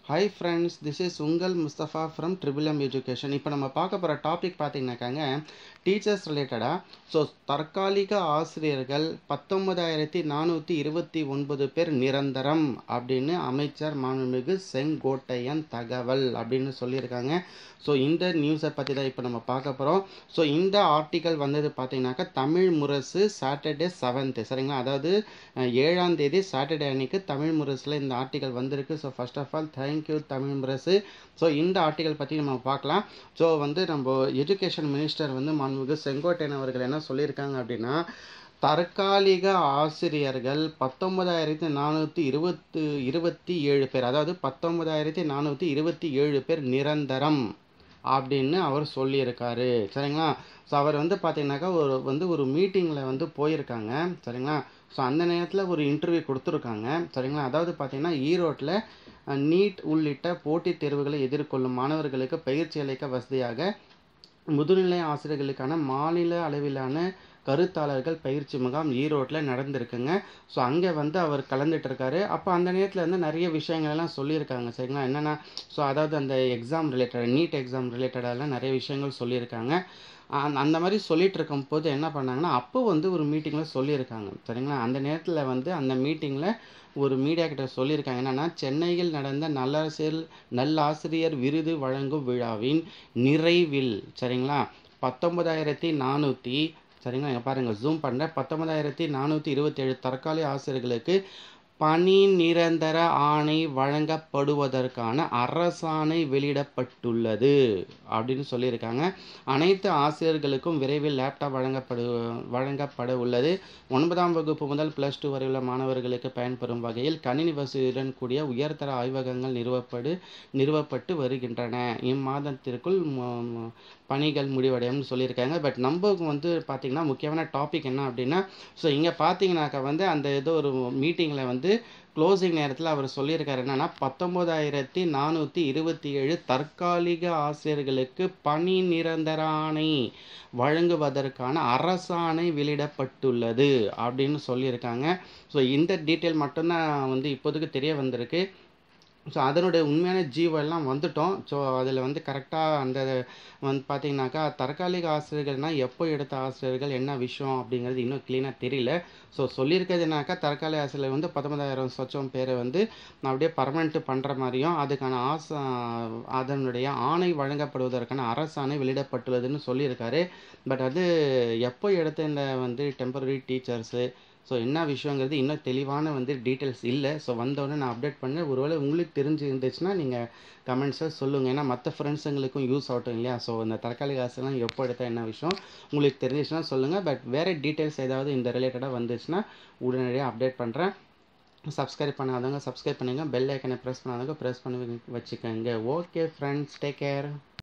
hi friends this is உங்கள் Mustafa from triple M education இப்போ நம்ம பார்க்க போகிற டாபிக் பார்த்தீங்கன்னாக்காங்க டீச்சர்ஸ் ரிலேட்டடாக ஸோ தற்காலிக ஆசிரியர்கள் பத்தொன்பதாயிரத்தி நானூற்றி இருபத்தி ஒன்பது பேர் நிரந்தரம் அப்படின்னு அமைச்சர் மாண்புமிகு செங்கோட்டையன் தகவல் அப்படின்னு சொல்லியிருக்காங்க ஸோ இந்த நியூஸை பற்றி தான் இப்போ நம்ம பார்க்க போகிறோம் ஸோ இந்த ஆர்டிக்கல் வந்தது பார்த்தீங்கன்னாக்கா தமிழ் முரசு சாட்டர்டே செவன்த்து சரிங்களா அதாவது அஹ், ஏழாம் தேதி சாட்டர்டே அன்னைக்கு தமிழ் முரசில் இந்த ஆர்டிக்கல் வந்திருக்கு so first of all thank you Tamil Murasu so இந்த ஆர்டிக்கல் பற்றி நம்ம பார்க்கலாம் ஸோ வந்து நம்ம எஜுகேஷன் மினிஸ்டர் வந்து மாண்புமிகு செங்கோட்டையன் அவர்கள் என்ன சொல்லியிருக்காங்க அப்படின்னா தற்காலிக ஆசிரியர்கள் பத்தொன்பதாயிரத்தி நானூற்றி இருபத்து இருபத்தி ஏழு பேர் அதாவது பத்தொன்பதாயிரத்தி நானூற்றி இருபத்தி ஏழு பேர் நிரந்தரம் அப்படின்னு அவர் சொல்லியிருக்காரு சரிங்களா ஸோ அவர் வந்து பார்த்தீங்கன்னாக்கா ஒரு வந்து ஒரு மீட்டிங்கில் வந்து போயிருக்காங்க சரிங்களா ஸோ அந்த நேரத்தில் ஒரு இன்டர்வியூ கொடுத்துருக்காங்க சரிங்களா அதாவது பார்த்தீங்கன்னா ஈரோட்டில் நீட் உள்ளிட்ட போட்டித் தேர்வுகளை எதிர்கொள்ளும் மாணவர்களுக்கு பயிற்சி அளிக்க வசதியாக முதுநிலை ஆசிரியர்களுக்கான மாநில அளவிலான கருத்தாளர்கள் பயிற்சி முகாம் ஈரோட்டில் நடந்திருக்குங்க ஸோ அங்கே வந்து அவர் கலந்துட்டு இருக்காரு அப்போ அந்த நேரத்தில் வந்து நிறைய விஷயங்கள் எல்லாம் சொல்லியிருக்காங்க சரிங்களா என்னென்னா ஸோ அதாவது அந்த எக்ஸாம் ரிலேட்டட் நீட் எக்ஸாம் ரிலேட்டடெல்லாம் நிறைய விஷயங்கள் சொல்லியிருக்காங்க அந்த அந்த மாதிரி சொல்லிட்டு இருக்கும்போது என்ன பண்ணாங்கன்னா அப்போ வந்து ஒரு மீட்டிங்கில் சொல்லியிருக்காங்க சரிங்களா அந்த நேரத்தில் வந்து அந்த மீட்டிங்கில் ஒரு மீடியா கிட்ட சொல்லியிருக்காங்க என்னன்னா சென்னையில் நடந்த நல்லாசிரியர் நல்லாசிரியர் விருது வழங்கும் விழாவின் நிறைவில் சரிங்களா பத்தொன்பதாயிரத்தி நானூற்றி சரிங்களா இங்கே பாருங்கள் ஜூம் பண்ணுறேன் பத்தொன்பதாயிரத்தி நானூற்றி இருபத்தேழு தற்காலிக ஆசிரியர்களுக்கு பணி நிரந்தர ஆணை வழங்கப்படுவதற்கான அரசாணை வெளியிடப்பட்டுள்ளது அப்படின்னு சொல்லியிருக்காங்க அனைத்து ஆசிரியர்களுக்கும் விரைவில் லேப்டாப் வழங்கப்படு வழங்கப்பட உள்ளது ஒன்பதாம் வகுப்பு முதல் ப்ளஸ் டூ வரை உள்ள மாணவர்களுக்கு பயன்பெறும் வகையில் கணினி வசதியுடன் கூடிய உயர்தர ஆய்வகங்கள் நிறுவப்படு நிறுவப்பட்டு வருகின்றன இம்மாதத்திற்குள் மு- மு- பணிகள் முடிவடையும்னு சொல்லியிருக்காங்க பட் நம்ம வந்து பார்த்திங்கன்னா முக்கியமான டாபிக் என்ன அப்படின்னா ஸோ இங்கே பார்த்தீங்கன்னாக்கா வந்து அந்த ஏதோ ஒரு மீட்டிங்கில் வந்து க்ளோசிங் நேரத்தில் அவர் சொல்லியிருக்காரு என்னன்னா பத்தொம்போதாயிரத்தி நானூற்றி இருபத்தி ஏழு தற்காலிக ஆசிரியர்களுக்கு பணி நிரந்தர ஆணை வழங்குவதற்கான அரசாணை வெளியிடப்பட்டுள்ளது அப்படின்னு சொல்லியிருக்காங்க ஸோ இந்த டீட்டெயில் மட்டும்தான் வந்து இப்போதைக்கு தெரிய வந்திருக்கு ஸோ அதனுடைய உண்மையான ஜீவோ எல்லாம் வந்துட்டோம் ஸோ அதில் வந்து கரெக்டாக அந்த வந்து பார்த்தீங்கன்னாக்கா தற்காலிக ஆசிரியர்கள்னால் எப்போ எடுத்த ஆசிரியர்கள் என்ன விஷயம் அப்படிங்கிறது இன்னும் க்ளீனாக தெரியல ஸோ சொல்லியிருக்கிறதுனாக்கா தற்காலிக ஆசிரியர் வந்து பத்தொன்பதாயிரம் சொச்சம் பேரை வந்து அப்படியே பர்மனெண்ட் பண்ணுற மாதிரியும் அதுக்கான ஆசை அதனுடைய ஆணை வழங்கப்படுவதற்கான அரசாணை வெளியிடப்பட்டுள்ளதுன்னு சொல்லியிருக்காரு பட் அது எப்போ எடுத்த இந்த வந்து டெம்பரரி டீச்சர்ஸு ஸோ என்ன விஷயங்கிறது இன்னும் தெளிவான வந்து டீட்டெயில்ஸ் இல்லை ஸோ வந்தோடனே நான் அப்டேட் பண்ணேன் ஒருவேளை உங்களுக்கு தெரிஞ்சு இருந்துச்சுன்னா நீங்கள் கமெண்ட்ஸில் சொல்லுங்கள் ஏன்னா மற்ற ஃப்ரெண்ட்ஸுங்களுக்கும் யூஸ் ஆகட்டும் இல்லையா ஸோ இந்த தற்காலிக ஆசைலாம் எப்போ எடுத்தால் என்ன விஷயம் உங்களுக்கு தெரிஞ்சிச்சுன்னா சொல்லுங்கள் பட் வேறு டீட்டெயில்ஸ் ஏதாவது இந்த ரிலேட்டடாக வந்துச்சுன்னா உடனடியாக அப்டேட் பண்ணுறேன் சப்ஸ்கிரைப் பண்ணாதவங்க சப்ஸ்கிரைப் பண்ணுங்கள் பெல் ஐக்கனை ப்ரெஸ் பண்ணாதவங்க ப்ரெஸ் பண்ணி வச்சுக்கோங்க ஓகே ஃப்ரெண்ட்ஸ் டேக் கேர்